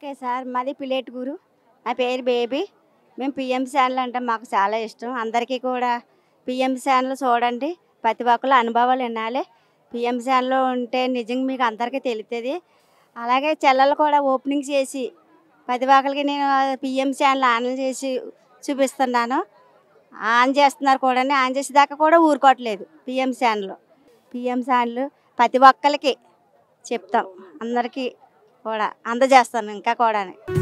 okay sir మాది పిలేటుగురు నా పేరు బేబీ మేము పిఎం ఛానల్ అంటే మాకు చాలా ఇష్టం అందరికీ కూడా పిఎం ఛానల్ చూడండి ప్రతి ఒక్కరు అనుభవాలు వినాలి పిఎం ఛానల్లో ఉంటే నిజంగా మీకు అందరికీ తెలుస్తుంది అలాగే చెల్లెలు కూడా ఓపెనింగ్ చేసి ప్రతి ఒక్కరికి నేను పిఎం ఛానల్ ఆన్ చేసి చూపిస్తున్నాను ఆన్ చేస్తున్నారు కూడా ఆన్ చేసేదాకా కూడా ఊరుకోవట్లేదు పిఎం ఛానల్ పిఎం ఛానల్ ప్రతి ఒక్కరికి చెప్తాం అందరికీ కూడా అందజేస్తాను ఇంకా కూడా